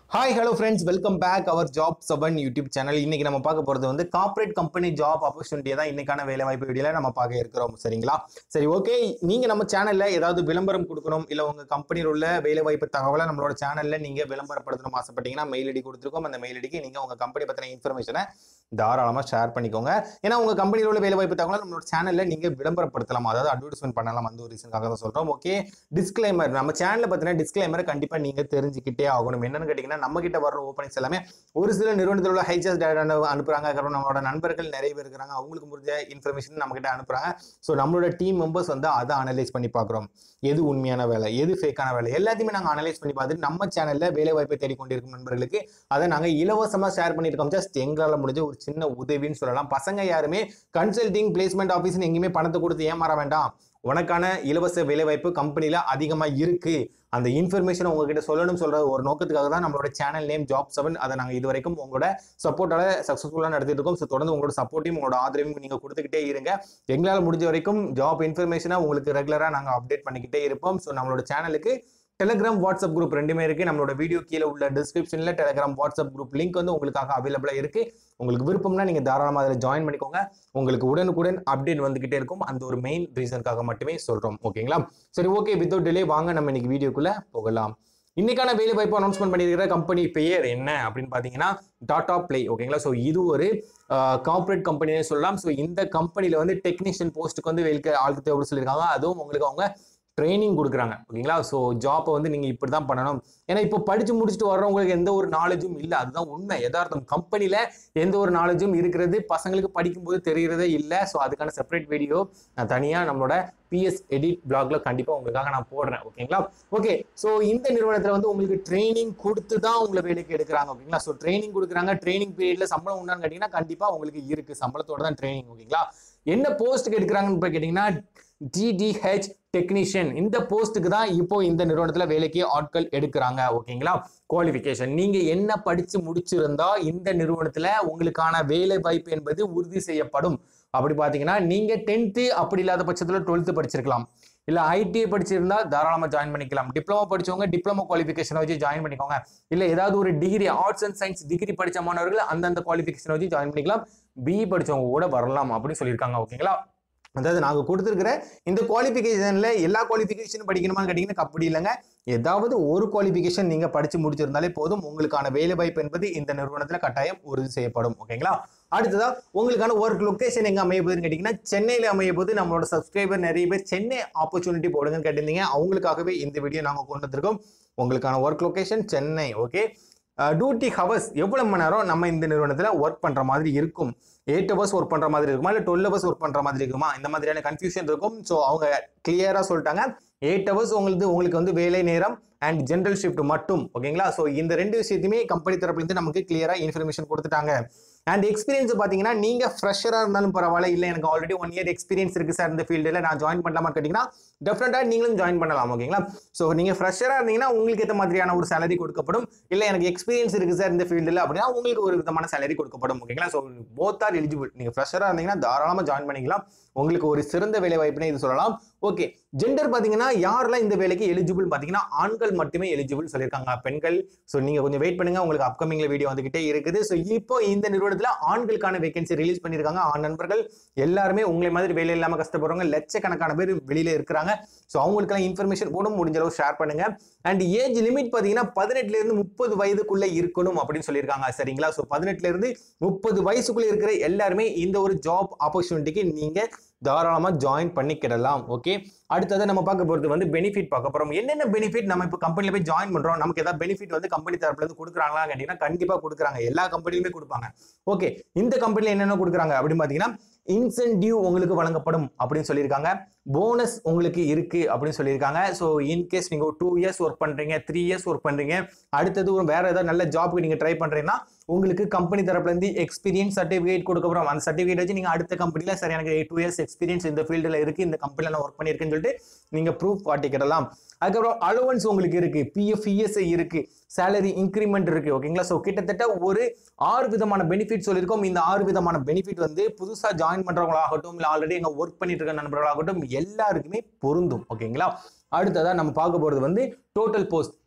hi hello friends welcome back our job seven YouTube channel இன்னைக்கு நம்ம பார்க்க போகிறது வந்து கார்ப்பரேட் கம்பெனி ஜாப் ஆப்பர்ச்சுனிட்டியை தான் இன்னைக்கான வேலை வாய்ப்பு வீடியோல நம்ம பார்க்க இருக்கிறோம் சரிங்களா சரி ஓகே நீங்கள் நம்ம சேனலில் ஏதாவது விளம்பரம் கொடுக்கணும் இல்லை உங்கள் கம்பெனியில் உள்ள வேலை வாய்ப்பு தகவலை நம்மளோட சேனலில் நீங்கள் விளம்பரப்படுத்தணும் ஆசைப்பட்டீங்கன்னா மெயில் ஐடி கொடுத்துருக்கோம் அந்த மெயில் ஐடிக்கு நீங்கள் உங்கள் கம்பெனி பற்றின இன்ஃபர்மேஷனை தாராளமாக ஷேர் பண்ணிக்கோங்க ஏன்னா உங்கள் கம்பெனியில் உள்ள வேலை வாய்ப்பு தகவலை நம்மளோட சேனலில் நீங்கள் விளம்பரப்படுத்தலாம் அதாவது அட்வர்டைஸ்மெண்ட் பண்ணலாம் அந்த ஒரு ரீசனுக்காக தான் சொல்கிறோம் ஓகே டிஸ்க்ளைமர் நம்ம சேனலில் பற்றின டிஸ்க்ளைமரை கண்டிப்பாக நீங்கள் தெரிஞ்சுக்கிட்டே ஆகணும் என்னன்னு கேட்டிங்கன்னா நம்ம கிட்ட வர்ற ஓப்பனிங்ஸ் எல்லாமே ஒரு சில நிறுவனத்தில் உள்ள ஹைச்சஸ் டேட்டா அனுப்புறாங்க அப்புறம் நம்மளோட நண்பர்கள் நிறைய பேர் இருக்கிறாங்க அவங்களுக்கு முடிஞ்ச இன்ஃபர்மேஷன் நம்ம கிட்ட அனுப்புறாங்க ஸோ நம்மளோட டீம் மெம்பர்ஸ் வந்து அதை அனலைஸ் பண்ணி பார்க்குறோம் எது உண்மையான வேலை எது ஃபேக்கான வேலை எல்லாத்தையுமே நாங்கள் அனலைஸ் பண்ணி பார்த்துட்டு நம்ம சேனலில் வேலை வாய்ப்பை தேடிக்கொண்டிருக்கும் நண்பர்களுக்கு அதை நாங்கள் இலவசமாக ஷேர் பண்ணியிருக்கோம் ஜஸ்ட் எங்களால் முடிஞ்ச ஒரு சின்ன உதவின்னு சொல்லலாம் பசங்க யாருமே கன்சல்டிங் பிளேஸ்மெண்ட் ஆஃபீஸ்னு எங்கேயுமே பணத்தை கொடுத்து ஏமாற வேண்டாம் உனக்கான இலவச வேலைவாய்ப்பு கம்பெனியில் அதிகமாக இருக்கு அந்த இன்ஃபர்மேஷன் உங்ககிட்ட சொல்லணும் சொல்ற ஒரு நோக்கத்துக்காக தான் நம்மளோட சேனல் நேம் ஜாப் செவன் அதை நாங்கள் இது வரைக்கும் உங்களோட சப்போர்ட்டால சக்ஸஸ்ஃபுல்லாக நடத்திட்டு இருக்கோம் ஸோ தொடர்ந்து உங்களோட சப்போர்ட்டையும் உங்களோட ஆதரவையும் நீங்கள் கொடுத்துக்கிட்டே இருங்க எங்களால் முடிஞ்ச வரைக்கும் ஜாப் இன்ஃபர்மேஷனாக உங்களுக்கு ரெகுலராக நாங்கள் அப்டேட் பண்ணிக்கிட்டே இருப்போம் ஸோ நம்மளோட சேனலுக்கு டெலிகிராம் வாட்ஸ்அப் குரூப் ரெண்டுமே இருக்கு நம்மளோட வீடியோ கீழே உள்ள டிஸ்கிரிப்ஷனில் டெலிகிராம் வாட்ஸ்அப் குரூப் லிங்க் வந்து உங்களுக்காக அவைலபிளாக இருக்கு உங்களுக்கு விருப்பம்னா நீங்கள் தாராளமாக அதில் ஜாயின் பண்ணிக்கோங்க உங்களுக்கு உடனுக்குடன் அப்டேட் வந்துகிட்டே இருக்கும் அந்த ஒரு மெயின் ரீசனுக்காக மட்டுமே சொல்கிறோம் ஓகேங்களா சரி ஓகே வித்தவுட் டிலே வாங்க நம்ம இன்னைக்கு வீடியோக்குள்ளே போகலாம் இன்னைக்கான வேலை வாய்ப்பு அனௌன்ஸ்மெண்ட் பண்ணியிருக்கிற கம்பெனி பெயர் என்ன அப்படின்னு பார்த்தீங்கன்னா டாடா பிளே ஓகேங்களா ஸோ இது ஒரு கார்ப்பரேட் கம்பெனியே சொல்லலாம் ஸோ இந்த கம்பெனியில் வந்து டெக்னீஷியன் போஸ்ட்டுக்கு வந்து வேலைக்கு ஆளுக்கு தேவை சொல்லியிருக்காங்க அதுவும் உங்களுக்கு அவங்க ட்ரைனிங் கொடுக்குறாங்க ஓகேங்களா ஸோ ஜாப்பை வந்து நீங்கள் இப்படி தான் பண்ணணும் ஏன்னா இப்போ படித்து முடிச்சுட்டு வர்றவங்களுக்கு எந்த ஒரு நாலேஜும் இல்லை அதுதான் உண்மை யதார்த்தம் கம்பெனியில் எந்த ஒரு நாலேஜும் இருக்கிறது பசங்களுக்கு படிக்கும்போது தெரிகிறதே இல்லை ஸோ அதுக்கான செப்பரேட் வீடியோ நான் தனியாக நம்மளோட பிஎஸ் எடிட் பிளாக்ல கண்டிப்பாக உங்களுக்காக நான் போடுறேன் ஓகேங்களா ஓகே ஸோ இந்த நிறுவனத்தில் வந்து உங்களுக்கு ட்ரைனிங் கொடுத்து தான் உங்களை வேலைக்கு எடுக்கிறாங்க ஓகேங்களா ஸோ ட்ரைனிங் கொடுக்குறாங்க ட்ரைனிங் பீரியட்ல சம்பளம் உண்டான்னு கேட்டிங்கன்னா கண்டிப்பாக உங்களுக்கு இருக்கு சம்பளத்தோட தான் ட்ரைனிங் ஓகேங்களா என்ன போஸ்ட்டுக்கு எடுக்கிறாங்கன்னு இப்போ கேட்டிங்கன்னா டிடிஹெச் டெக்னீஷியன் இந்த போஸ்ட்டுக்கு தான் இப்போ இந்த நிறுவனத்தில் வேலைக்கு ஆட்கள் எடுக்கிறாங்க ஓகேங்களா குவாலிஃபிகேஷன் நீங்கள் என்ன படித்து முடிச்சிருந்தா இந்த நிறுவனத்தில் உங்களுக்கான வேலை வாய்ப்பு என்பது உறுதி செய்யப்படும் அப்படி பார்த்தீங்கன்னா நீங்கள் டென்த்து அப்படி இல்லாத பட்சத்தில் டுவெல்த்து படிச்சிருக்கலாம் இல்லை ஐடிஐ படிச்சிருந்தா தாராளமாக ஜாயின் பண்ணிக்கலாம் டிப்ளமோ படிச்சவங்க டிப்ளமோ குவாலிஃபிகேஷனை வச்சு ஜாயின் பண்ணிக்கோங்க இல்லை ஏதாவது ஒரு degree arts and science degree படித்த மாணவர்கள் அந்தந்த குவாலிஃபிகேஷனை வச்சு ஜாயின் பண்ணிக்கலாம் பிஇ படிச்சவங்க கூட வரலாம் அப்படின்னு சொல்லியிருக்காங்க ஓகேங்களா அதாவது நாங்கள் கொடுத்துருக்கிற இந்த குவாலிஃபிகேஷனில் எல்லா குவாலிஃபிகேஷனும் படிக்கணுமான்னு கேட்டிங்கன்னா அப்படி இல்லைங்க ஏதாவது ஒரு குவாலிஃபிகேஷன் நீங்கள் படித்து முடிச்சிருந்தாலே போதும் உங்களுக்கான வேலை வாய்ப்பு என்பது இந்த நிறுவனத்தில் கட்டாயம் உறுதி செய்யப்படும் ஓகேங்களா அடுத்ததா உங்களுக்கான ஒர்க் லொக்கேஷன் எங்கே அமைய போகுதுன்னு கேட்டிங்கன்னா சென்னையில் அமைய போது நம்மளோட சப்ஸ்கிரைபர் நிறைய பேர் சென்னை ஆப்பர்ச்சுனிட்டி போடுங்கன்னு கேட்டிருந்தீங்க அவங்களுக்காகவே இந்த வீடியோ நாங்கள் கொண்டு வந்திருக்கோம் உங்களுக்கான work location Chennai okay duty hours எவ்வளோ மணி நேரம் நம்ம இந்த நிறுவனத்தில் ஒர்க் பண்ணுற மாதிரி இருக்கும் எயிட் ஹவர்ஸ் ஒர்க் பண்ணுற மாதிரி இருக்குமா இல்லை டுவெல் ஹவர்ஸ் ஒர்க் பண்ணுற மாதிரி இருக்குமா இந்த மாதிரியான கன்ஃபியூஷன் இருக்கும் ஸோ அவங்க கிளியராக சொல்லிட்டாங்க எயிட் ஹவர்ஸ் உங்களுக்கு உங்களுக்கு வந்து வேலை நேரம் அண்ட் ஜென்ரல் ஷிஃப்ட் மட்டும் ஓகேங்களா ஸோ இந்த ரெண்டு விஷயத்தையுமே கம்பெனி தரப்புலேருந்து நமக்கு கிளியராக இன்ஃபர்மேஷன் கொடுத்துட்டாங்க அண்ட் எக்ஸ்பீரியன்ஸ் பார்த்தீங்கன்னா நீங்கள் ஃப்ரெஷராக இருந்தாலும் பரவாயில்ல இல்லை எனக்கு ஆல்ரெடி ஒன் இயர் எக்ஸ்பீரியன்ஸ் இருக்குது சார் இந்த ஃபீல்டில் நான் ஜாயின் பண்ணலாமா கேட்டிங்கன்னா டெஃபினட்டாக நீங்களும் ஜாயின் பண்ணலாம் ஓகேங்களா ஸோ நீங்கள் ஃப்ரெஷராக இருந்தீங்கன்னா உங்களுக்கு ஏற்ற மாதிரியான ஒரு சேலரி கொடுக்கப்படும் இல்லை எனக்கு எக்ஸ்பீரியன்ஸ் இருக்குது சார் இந்த ஃபீல்டில் அப்படின்னா உங்களுக்கு ஒரு விதமான சேலரி கொடுக்கப்படும் ஓகேங்களா ஸோ போத் ஆர் எலிஜிபிள் நீங்கள் ஃப்ரெஷராக இருந்தீங்கன்னா தாராளமாக ஜாயின் பண்ணிக்கலாம் உங்களுக்கு ஒரு சிறந்த வேலை வாய்ப்புனே இது சொல்லலாம் ஓகே ஜெண்டர் பார்த்தீங்கன்னா யாரெல்லாம் இந்த வேலைக்கு எலிஜிபிள் பார்த்தீங்கன்னா ஆண்கள் மட்டுமே எலிஜிபிள் சொல்லியிருக்காங்க பெண்கள் ஸோ நீங்கள் கொஞ்சம் வெயிட் பண்ணுங்க உங்களுக்கு அப்கமிங்ல வீடியோ வந்துகிட்டே இருக்குது ஸோ இப்போ இந்த நிறுவனத்தில் ஆண்களுக்கான வேகன்சி ரிலீஸ் பண்ணியிருக்காங்க ஆண் நண்பர்கள் எல்லாருமே உங்களை மாதிரி வேலை இல்லாமல் கஷ்டப்படுறவங்க லட்சக்கணக்கான பேர் வெளியில இருக்கிறாங்க ஸோ அவங்களுக்கெல்லாம் இன்ஃபர்மேஷன் கூட முடிஞ்ச அளவு ஷேர் பண்ணுங்க அண்ட் ஏஜ் லிமிட் பார்த்தீங்கன்னா பதினெட்டுல இருந்து முப்பது வயதுக்குள்ள இருக்கணும் அப்படின்னு சொல்லியிருக்காங்க சரிங்களா ஸோ பதினெட்டுல இருந்து முப்பது வயசுக்குள்ள இருக்கிற எல்லாருமே இந்த ஒரு ஜாப் ஆப்பர்ச்சுனிட்டிக்கு நீங்க தாராளமாக ஜாயின் பண்ணிக்கிடலாம் ஓகே அடுத்தது நம்ம பார்க்க போகிறது வந்து பெனிஃபிட் பார்க்க போகிறோம் என்னென்ன பெனிஃபிட் நம்ம இப்போ கம்பெனியில் போய் ஜாயின் பண்ணுறோம் நமக்கு ஏதாவது பெனிஃபிட் வந்து கம்பெனி தரப்புலேருந்து கொடுக்குறாங்களா கேட்டிங்கன்னா கண்டிப்பாக கொடுக்குறாங்க எல்லா கம்பெனிலுமே கொடுப்பாங்க ஓகே இந்த கம்பெனியில் என்னென்ன கொடுக்குறாங்க அப்படின்னு பார்த்தீங்கன்னா இன்சென்டிவ் உங்களுக்கு வழங்கப்படும் அப்படின்னு சொல்லியிருக்காங்க போனஸ் உங்களுக்கு இருக்கு அப்படின்னு சொல்லியிருக்காங்க ஸோ இன்கேஸ் நீங்கள் டூ இயர்ஸ் ஒர்க் பண்ணுறீங்க த்ரீ இயர்ஸ் ஒர்க் பண்ணுறீங்க அடுத்தது ஒரு வேற ஏதாவது நல்ல ஜாப்க்கு நீங்கள் ட்ரை பண்ணுறீங்கன்னா உங்களுக்கு கம்பெனி தரப்புலேருந்து எக்ஸ்பீரியன்ஸ் சர்டிஃபிகேட் கொடுக்கப்படும் அந்த சர்டிஃபிகேட் வச்சு நீங்கள் அடுத்த கம்பெனியில் சரி எனக்கு டூ இயர்ஸ் எக்ஸ்பீரியன்ஸ் இந்த ஃபீல்டில் இருக்குது இந்த கம்பெனியில் நான் ஒர்க் பண்ணியிருக்கேன்னு சொல்லிட்டு நீங்கள் ப்ரூஃப் காட்டிக்கிடலாம் அதுக்கப்புறம் அலோவன்ஸ் உங்களுக்கு இருக்கு பிஎஃப் இஎஸ்ஐ இருக்கு சேலரி இன்க்ரிமெண்ட் இருக்கு ஓகேங்களா ஸோ கிட்டத்தட்ட ஒரு ஆறு விதமான பெனிஃபிட் சொல்லியிருக்கோம் இந்த ஆறு விதமான பெனிஃபிட் வந்து புதுசாக ஜாயின் பண்றவங்களாகட்டும் இல்லை ஆல்ரெடி எங்க ஒர்க் பண்ணிட்டு இருக்க நண்பர்களாகட்டும் எல்லாருக்குமே பொருந்தும் ஓகேங்களா அடுத்ததா நம்ம பார்க்க போறது வந்து டோட்டல் போஸ்ட்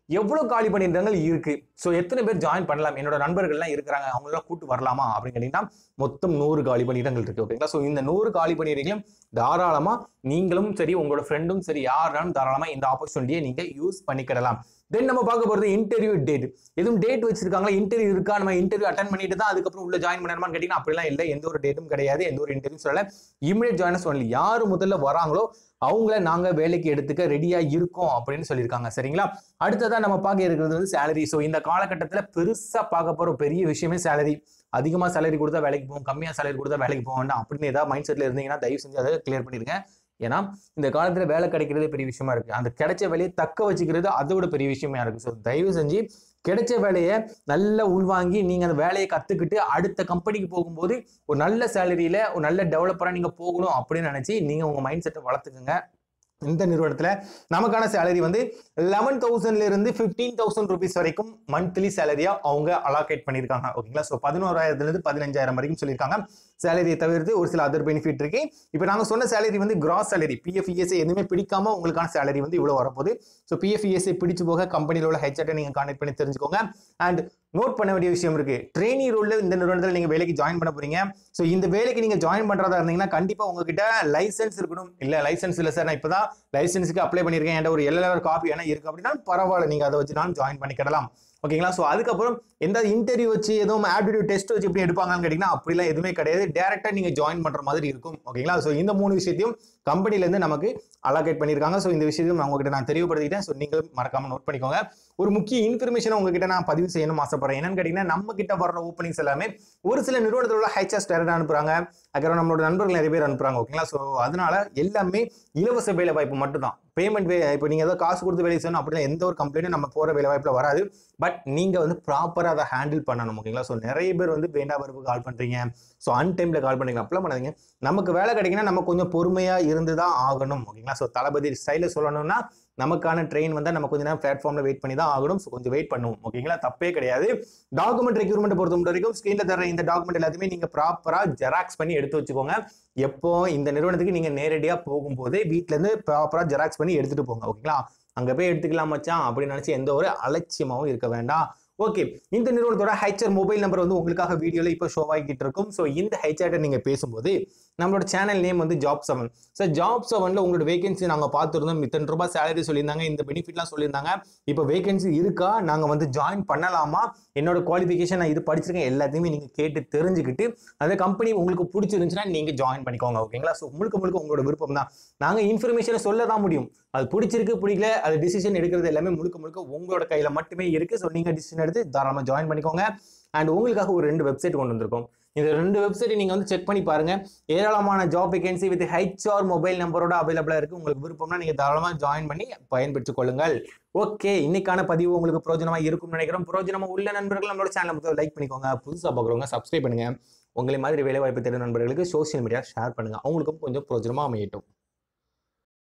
எவ்வளவு காலி பணியிடங்கள் இருக்கு ஸோ எத்தனை பேர் ஜாயின் பண்ணலாம் என்னோட நண்பர்கள்லாம் இருக்கிறாங்க அவங்களெல்லாம் கூட்டு வரலாமா அப்படின்னு கேட்டீங்கன்னா மொத்தம் நூறு காலி பணியிடங்கள் இருக்கு ஓகேங்களா ஸோ இந்த நூறு காலி பணியிடங்களும் தாராளமா நீங்களும் சரி உங்களோட ஃப்ரெண்டும் சரி யாராலும் தாராளமா இந்த ஆப்பர்ச்சுனிட்டியை நீங்க யூஸ் பண்ணிக்கிடலாம் தென் நம்ம பார்க்க போறது இன்டர்வியூ டேட் எதுவும் டேட் வச்சிருக்காங்களா இன்டர்வியூ இருக்கா நம்ம இன்டர்வியூ அட்டன் பண்ணிட்டு தான் அதுக்கப்புறம் உள்ள ஜாயின் பண்ணணுமான்னு கேட்டீங்கன்னா அப்படிலாம் இல்லை எந்த ஒரு டேட்டும் கிடையாது எந்த ஒரு இன்டர்வியூ சொல்லல இமிடியட் ஜாயினஸ் ஒன்லி யார் முதல்ல வராங்களோ அவங்கள நாங்க வேலைக்கு எடுத்துக்க ரெடியா இருக்கோம் அப்படின்னு சொல்லியிருக்காங்க சரிங்களா அடுத்ததா நம்ம பார்க்க இருக்கிறது வந்து சேலரி ஸோ இந்த காலகட்டத்தில் பெருசா பார்க்க போற பெரிய விஷயமே சேலரி அதிகமா சேலரி கொடுத்தா வேலைக்கு போகும் கம்மியா சேலரி கொடுத்தா வேலைக்கு போக வேண்டாம் அப்படின்னு ஏதாவது மைண்ட் செட்ல இருந்தீங்கன்னா தயவு செஞ்சு அதை கிளியர் பண்ணிருங்க ஏன்னா இந்த காலத்துல வேலை கிடைக்கிறது பெரிய விஷயமா இருக்கு அந்த கிடைச்ச வேலையை தக்க வச்சுக்கிறது அதோட பெரிய விஷயமா இருக்கு ஸோ தயவு செஞ்சு கிடைச்ச வேலையை நல்லா உள்வாங்கி நீங்க அந்த வேலையை கத்துக்கிட்டு அடுத்த கம்பெனிக்கு போகும்போது ஒரு நல்ல சேலரியில ஒரு நல்ல டெவலப்பரா நீங்க போகணும் அப்படின்னு நினைச்சு நீங்க உங்க மைண்ட் செட்டை வளர்த்துக்குங்க இந்த நிறுவனத்துல நமக்கான சேலரி வந்து லெவன் தௌசண்ட்ல இருந்து ஃபிஃப்டீன் தௌசண்ட் ருபீஸ் வரைக்கும் மந்த்லி சேலரியா அவங்க அலாகேட் பண்ணியிருக்காங்க ஓகேங்களா ஸோ பதினோராயிரத்துல இருந்து பதினஞ்சாயிரம் வரைக்கும் சொல்லியிருக்காங்க சேலரியை தவிர்த்து ஒரு சில அதர் பெனிஃபிட் இருக்கு இப்போ நாங்க சொன்ன சேலரி வந்து கிராஸ் சேலரி பிஎஃப் இஎஸ்ஐ எதுவுமே பிடிக்காம உங்களுக்கான சேலரி வந்து இவ்வளவு வரப்போகுது ஸோ பிஎஃப் இஎஸ்ஐ பிடிச்சு போக கம்பெனியில் உள்ள ஹெச்ஆர்ட்டை நீங்க கான்டெக்ட் பண்ணி தெரிஞ்சுக்கோங்க அண்ட் நோட் பண்ண வேண்டிய விஷயம் இருக்கு ட்ரெயினி ரோல்ல இந்த நிறுவனத்தில் நீங்க வேலைக்கு ஜாயின் பண்ண போறீங்க ஸோ இந்த வேலைக்கு நீங்க ஜாயின் பண்றதா இருந்தீங்கன்னா கண்டிப்பா உங்ககிட்ட லைசன்ஸ் இருக்கணும் இல்ல லைசன்ஸ் இல்ல சார் நான் இப்பதான் லைசன்ஸுக்கு அப்ளை பண்ணியிருக்கேன் என்கிட்ட ஒரு எல்எல்ஆர் காப்பி என்ன இருக்கு அப்படின்னா பரவாயில்ல நீங்க அதை வச்சுனாலும் ஜாயின் பண்ணிக்கிடலாம் ஓகேங்களா ஸோ அதுக்கப்புறம் எந்த இன்டர்வியூ வச்சு எதுவும் ஆப்டிடியூட் டெஸ்ட் வச்சு எப்படி எடுப்பாங்கன்னு கேட்டிங்கன்னா அப்படிலாம் எதுவுமே கிடையாது டேரெக்டாக நீங்கள் ஜாயின் பண்ணுற மாதிரி இருக்கும் ஓகேங்களா ஸோ இந்த மூணு விஷயத்தையும் கம்பெனிலேருந்து நமக்கு அலோகேட் பண்ணியிருக்காங்க ஸோ இந்த விஷயத்தையும் நான் உங்ககிட்ட நான் தெரியப்படுத்திட்டேன் ஸோ நீங்களும் மறக்காம நோட் பண்ணிக்கோங்க ஒரு முக்கிய இன்ஃபர்மேஷன் உங்ககிட்ட நான் பதிவு செய்யணும் ஆசைப்படுறேன் என்னன்னு கேட்டிங்கன்னா நம்ம கிட்ட வர்ற ஓப்பனிங்ஸ் எல்லாமே ஒரு சில நிறுவனத்தில் உள்ள ஹெச்எஸ் டேரக்டாக அனுப்புறாங்க அதுக்கப்புறம் நம்மளோட நண்பர்கள் நிறைய பேர் அனுப்புறாங்க ஓகேங்களா ஸோ அதனால எல்லாமே இலவச வேலை வாய்ப்பு மட்டும்தான் பேமெண்ட் வே இப்போ நீங்கள் ஏதோ காசு கொடுத்து வேலை செய்யணும் அப்படின்னா எந்த ஒரு கம்ப்ளைண்ட்டும் நம்ம போகிற வேலை வாய்ப்பில் வராது பட் நீங்கள் வந்து ப்ராப்பராக அதை ஹேண்டில் பண்ணணும் ஓகேங்களா ஸோ நிறைய பேர் வந்து வேண்டா வரப்பு கால் பண்ணுறீங்க ஸோ அன் டைமில் கால் பண்ணுறீங்க அப்படிலாம் பண்ணாதீங்க நமக்கு வேலை கிடைக்குன்னா நம்ம கொஞ்சம் பொறுமையாக இருந்து தான் ஆகணும் ஓகேங்களா ஸோ தளபதி ஸ்டைலில் சொல்லணும்னா நமக்கான ட்ரெயின் வந்தால் நம்ம கொஞ்ச நேரம் பிளாட்ஃபார்மில் வெயிட் பண்ணி தான் ஆகணும் ஸோ கொஞ்சம் வெயிட் பண்ணுவோம் ஓகேங்களா தப்பே கிடையாது டாக்குமெண்ட் ரெக்யூர்மெண்ட் பொறுத்த வரைக்கும் ஸ்க்ரீனில் தர இந்த டாக்குமெண்ட் எல்லாத்தையுமே நீங்கள் ப்ராப்பராக ஜெராக்ஸ் பண்ணி எடுத்து வச்சுக்கோங்க எப்போ இந்த நிறுவனத்துக்கு நீங்கள் நேரடியாக போகும்போது வீட்டிலேருந்து ப்ராப்பராக ஜெராக்ஸ் பண்ணி எடுத்துகிட்டு போங்க ஓகேங்களா அங்கே போய் எடுத்துக்கலாம் மச்சான் அப்படின்னு நினச்சி எந்த ஒரு அலட்சியமாகவும் இருக்க வேண்டாம் ஓகே இந்த நிறுவனத்தோட ஹெச்ஆர் மொபைல் நம்பர் வந்து உங்களுக்காக வீடியோல இப்போ ஷோ ஆகிட்டு இருக்கும் ஸோ இந்த ஹெச்ஆர்ட்ட நீங்க பேசும்போது நம்மளோட சேனல் நேம் வந்து ஜாப் செவன் ஸோ ஜாப் செவன்ல உங்களோட வேகன்சி நாங்க பார்த்துருந்தோம் இத்தனை ரூபாய் சேலரி சொல்லியிருந்தாங்க இந்த பெனிஃபிட்லாம் சொல்லியிருந்தாங்க இப்போ வேகன்சி இருக்கா நாங்க வந்து ஜாயின் பண்ணலாமா என்னோட குவாலிஃபிகேஷன் நான் இது படிச்சிருக்கேன் எல்லாத்தையுமே நீங்க கேட்டு தெரிஞ்சுக்கிட்டு அந்த கம்பெனி உங்களுக்கு பிடிச்சிருந்துச்சுன்னா நீங்க ஜாயின் பண்ணிக்கோங்க ஓகேங்களா ஸோ முழுக்க முழுக்க உங்களோட விருப்பம் தான் நாங்க இன்ஃபர்மேஷனை சொல்ல தான் முடியும் அது பிடிச்சிருக்கு பிடிக்கல அது டிசிஷன் எடுக்கிறது எல்லாமே முழுக்க முழுக்க உங்களோட கையில மட்டுமே இருக்கு ஸோ நீங்க டிசிஷன் எடுத்து தாராளமாக ஜாயின் பண்ணிக்கோங்க அண்ட் உங்களுக்காக ஒரு ரெண்டு வெப்சைட் கொண்டு வந்திருக்கோம் இந்த ரெண்டு வெப்சைட்டை நீங்க வந்து செக் பண்ணி பாருங்க ஏராளமான job vacancy with HR mobile நம்பரோட அவைலபிளா இருக்கு உங்களுக்கு விருப்பம்னா நீங்க தாராளமாக ஜாயின் பண்ணி பயன்பெற்றுக் கொள்ளுங்கள் ஓகே இன்னைக்கான பதிவு உங்களுக்கு பிரோஜனமா இருக்கும்னு நினைக்கிறோம் பிரோஜனமா உள்ள நண்பர்கள் நம்மளோட சேனலை முதல்ல லைக் பண்ணிக்கோங்க புதுசா பார்க்குறவங்க சப்ஸ்கிரைப் பண்ணுங்க உங்களை மாதிரி வேலை வாய்ப்பு தேடும் நண்பர்களுக்கு சோஷியல் மீடியா ஷேர் பண்ணுங்க அவங்களுக்கும் கொஞ்சம் பிரோஜனமா அமையட்டும்